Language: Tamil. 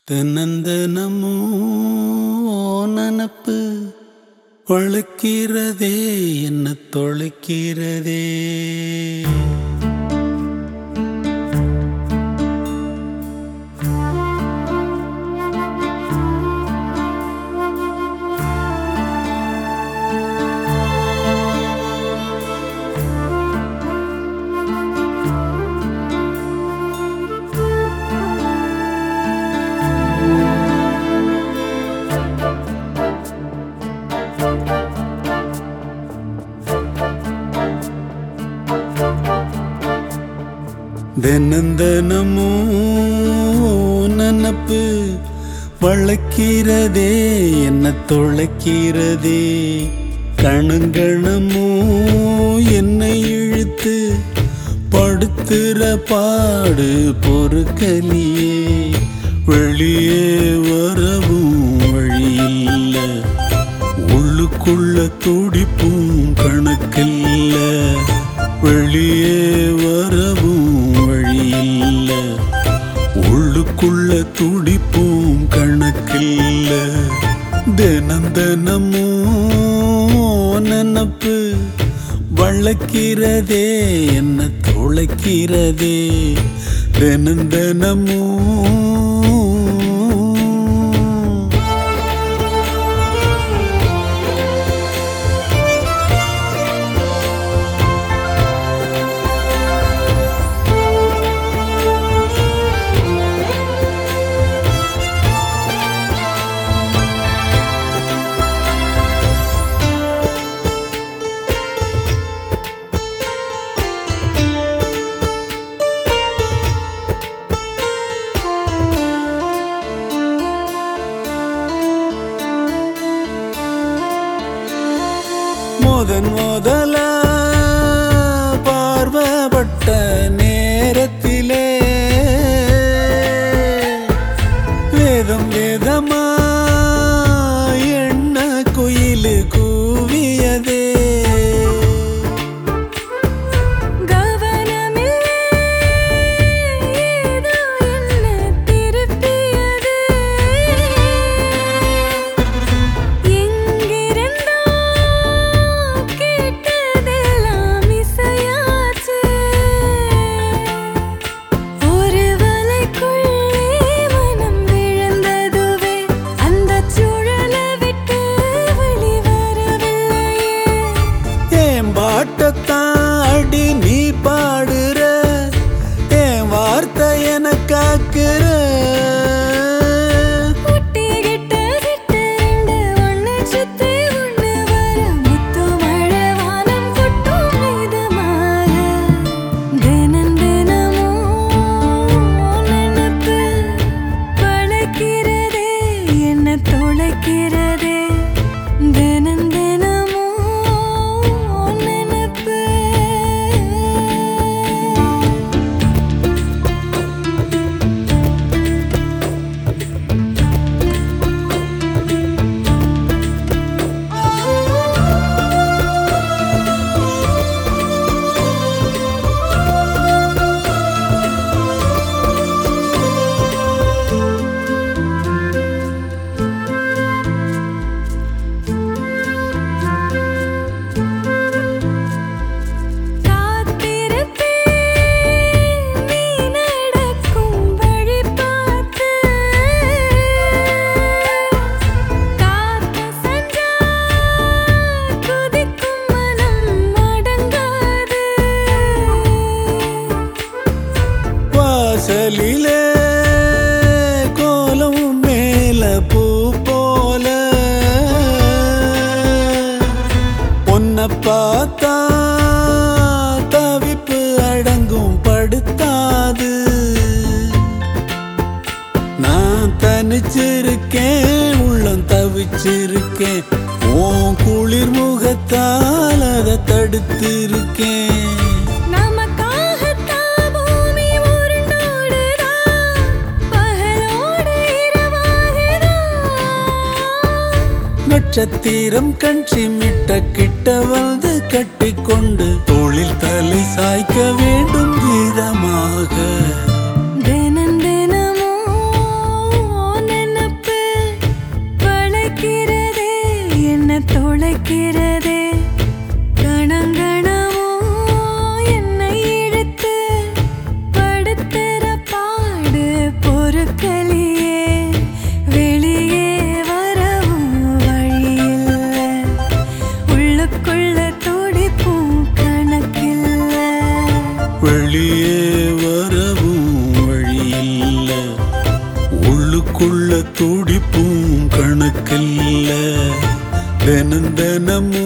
தினந்தனமோ நனப்பு வழுக்கிறதே என்ன தொலைக்கிறதே தினந்தனமோ நனப்பு வளர்க்கிறதே என்ன தொலைக்கிறதே கணங்கணமோ என்னை இழுத்து படுத்துற பாடு பொறுக்கலியே வெளியே வரவும் வழியில்ல உள்ளுக்குள்ள துடிப்பும் கணக்கில்ல வெளியே வரவும் வழியில்ல உள்ளுக்குள்ள துடிப்பும் கணக்கில்ல தினம் தினமோ நினப்பு வளர்க்கிறதே என்ன தொலைக்கிறதே தினம் தினமோ முதன் முதல பார்வப்பட்ட நேரத்திலே வேதம் வேதமா எண்ண குயில் கூவியதே கவனமில்லை ஏதோ என்ன திருப்பியது எங்கிருந்தோ கேட்டதெல்லாம் இசையாச்சு ஒரு வலைக்குள்ளே மனம் விழுந்ததுவே அந்தச் சுழலை விட்டு வெளிவரவில்லையே ஏன் பாட்டத்தான் அடி நீ பாடுற ஏன் வார்த்தை என காக்குற முட்டிக்கிட்ட சிட்டு ரெண்டு ஒண்ணு சுத்தி ஒண்ணு வர முத்து மழை வானம் கொட்டும் விதமாக தினம் தினமும் நினைப்பு பழக்கிறதே என்ன தொலைக்கிறதே தினம் தினமும் நினைப்பு காத்திருப்பேன் நீ நடக்கும் வழி பார்த்து காத்து சென்றா குதிக்கும் மனம் அடங்காது வாசலிலே கோலம் மேல பூ போல உன்னை பார்த்தா தவிப்பு அடங்கும் படுத்தாது நான் தனிச்சிருக்கேன் உள்ளம் தவிச்சிருக்கேன் உன் குளிர் முகத்தால் அதை தடுத்திருக்கேன் நமக்காகத்தான் பூமி உருண்டோடுதா பகலோடு இரவாகுதா நட்சத்திரம் கண் சிமிட்ட கிட்ட வந்து கட்டிக்கொண்டு தோளில் தலை சாய்க்க வேண்டும் கீதமாக தினம் தினமும் உள்ளுக்குள்ள துடிப்பும் கணக்கில்ல வெளியே வரவும் வழியில்ல உள்ளுக்குள்ள துடிப்பும் கணக்கில்ல தினம் தினம்